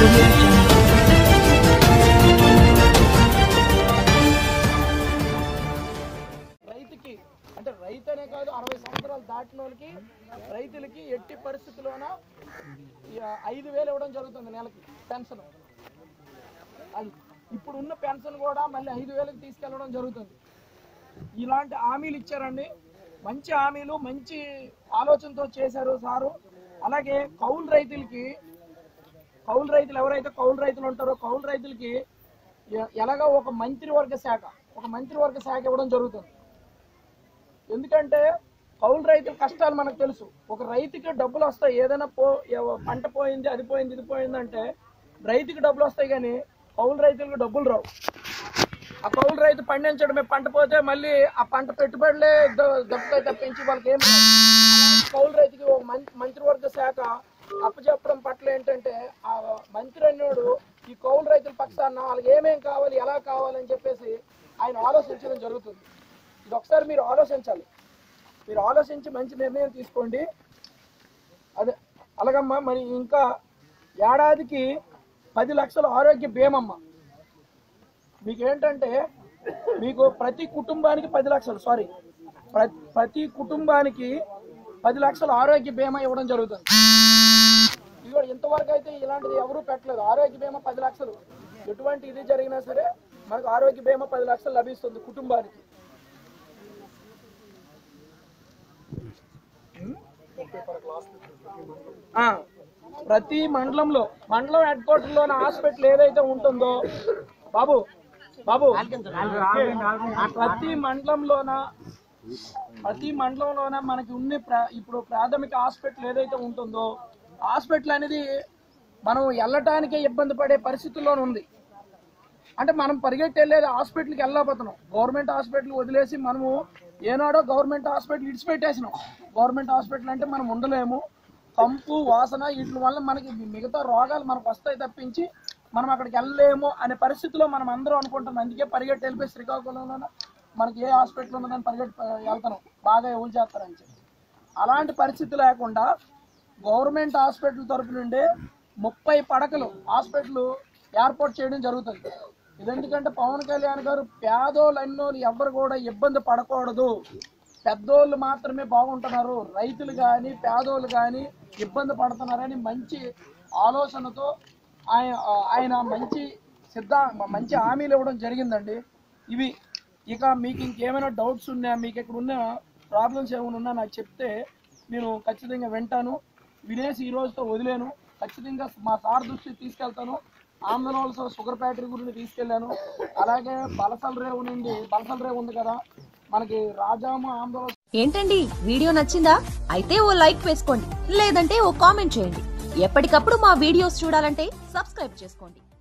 audio jungle. రైతుకి అంటే రైతు అనే కాదు అరవై సంవత్సరాలు దాటిన వాళ్ళకి రైతులకి ఎట్టి పరిస్థితుల్లోన ఈ ఐదు వేలు ఇవ్వడం జరుగుతుంది నెలకి పెన్షన్ అది ఇప్పుడు ఉన్న పెన్షన్ కూడా మళ్ళీ ఐదు వేలకు తీసుకెళ్ళడం జరుగుతుంది ఇలాంటి హామీలు ఇచ్చారండి మంచి హామీలు మంచి ఆలోచనతో చేశారు సారు అలాగే కౌలు రైతులకి కౌలు రైతులు ఎవరైతే కౌలు రైతులు ఉంటారో కౌలు రైతులకి ఎ- ఎలాగో ఒక మంత్రివర్గ శాఖ ఒక మంత్రివర్గ శాఖ ఇవ్వడం జరుగుతుంది ఎందుకంటే కౌలు రైతుల కష్టాలు మనకు తెలుసు ఒక రైతుకి డబ్బులు వస్తాయి ఏదైనా పో ఎవ- పంట పోయింది అది పోయింది ఇది పోయిందంటే రైతుకి డబ్బులు వస్తాయి కానీ కౌలు రైతులకు డబ్బులు రావు ఆ కౌలు రైతు పండించడమే పంట పోతే మళ్ళీ ఆ పంట పెట్టుబడులే ద- దెబ్బతాయి తప్పించి వాళ్ళకి ఏం రావు. అలాంటి కౌలు రైతుకి ఒక మం- మంత్రివర్గ శాఖ అప్పచెప్పడం పట్ల ఏంటంటే ఆ మంత్రి అన్నోడు ఈ కౌలు రైతుల పక్షాన వాళ్ళకి ఏమేం కావాలి ఎలా కావాలని చెప్పేసి ఆయన ఆలోచించడం జరుగుతుంది ఇది ఒకసారి మీరు ఆలోచించాలి మీరు ఆలోచించి మంచి నిర్ణయం తీసుకోండి అదే అలాగమ్మా మరి ఇంకా ఏడాదికి పది లక్షల ఆరోగ్య బీమమ్మ మీకు ఏంటంటే మీకు ప్రతి కుటుంబానికి పది లక్షలు సారీ ప్ర- ప్రతి కుటుంబానికి పది లక్షల ఆరోగ్య బీమా ఇవ్వడం జరుగుతుంది ఇది కూడా ఇంతవరకు అయితే ఇలాంటిది ఎవరూ పెట్టలేదు ఆరోగ్య బీమా పది లక్షలు ఎటువంటి ఇది జరిగినా సరే మనకు ఆరోగ్య బీమా పది లక్షలు లభిస్తుంది కుటుంబానికి ఆ, ప్రతి మండలంలో మండలం హెడ్ క్వార్టర్ లోని హాస్పిటల్ ఏదైతే ఉంటుందో బాబు బాబు ప్రతి మండలంలోన ప్రతి మండలంలోన మనకి ఉన్న ప్ర- ఇప్పుడు ప్రాథమిక హాస్పిటల్ ఏదైతే ఉంటుందో హాస్పిటల్ అనేది మనం వెళ్ళటానికే ఇబ్బంది పడే పరిస్థితుల్లోనే ఉంది అంటే మనం పరిగెట్టి వెళ్ళేది హాస్పిటల్కి వెళ్ళకపోతున్నాం గవర్నమెంట్ హాస్పిటల్ వదిలేసి మనము ఏనాడో గవర్నమెంట్ హాస్పిటల్ ఇడిచిపెట్టేసినాం గవర్నమెంట్ హాస్పిటల్ అంటే మనం ఉండలేము కంపు వాసన వీటి వల్ల మనకి మిగతా రోగాలు మనకు వస్తాయి తప్పించి మనం అక్కడికి వెళ్ళలేము అనే పరిస్థితిలో మనం అందరం అనుకుంటున్నాం అందుకే పరిగెట్టి వెళ్ళిపోయి శ్రీకాకుళంలో మనకి ఏ హాస్పిటల్ ఉన్నదని పరిగెట్టి వెళ్తాను బాగా ఎవరు చేస్తారని చెప్పి అలాంటి పరిస్థితి లేకుండా గవర్నమెంట్ హాస్పిటల్ తరపు నుండి ముప్పై పడకలు హాస్పిటల్ ఏర్పాటు చేయడం జరుగుతుంది ఇది ఎందుకంటే పవన్ కళ్యాణ్ గారు పేదోళ్ళు అన్నోళ్ళు ఎవ్వరు కూడా ఇబ్బంది పడకూడదు పెద్దోళ్ళు మాత్రమే బాగుంటున్నారు రైతులు కానీ పేదోళ్ళు కానీ ఇబ్బంది పడుతున్నారని మంచి ఆలోచనతో ఆయన ఆయన మంచి సిద్ధ మంచి హామీలు ఇవ్వడం జరిగిందండి ఇవి ఇక మీకు ఇంకేమైనా డౌట్స్ ఉన్నా మీకు ఇక్కడ ఉన్న ప్రాబ్లమ్స్ ఏమైనా ఉన్నా నాకు చెప్తే నేను ఖచ్చితంగా వింటాను వినేసి ఈ రోజుతో వదిలేను ఖచ్చితంగా మా సార్ దృష్టికి తీసుకెళ్తాను ఆంధ్రనోల్స్ షుగర్ ఫ్యాక్టరీ గురించి తీసుకెళ్ళాను అలాగే బలసల రేవు నుండి బలసల రేవు ఉంది కదా మనకి రాజాము ఆంధ్ర ఏంటండి వీడియో నచ్చిందా అయితే ఓ లైక్ వేసుకోండి లేదంటే ఓ కామెంట్ చేయండి ఎప్పటికప్పుడు మా వీడియోస్ చూడాలంటే సబ్స్క్రైబ్ చేసుకోండి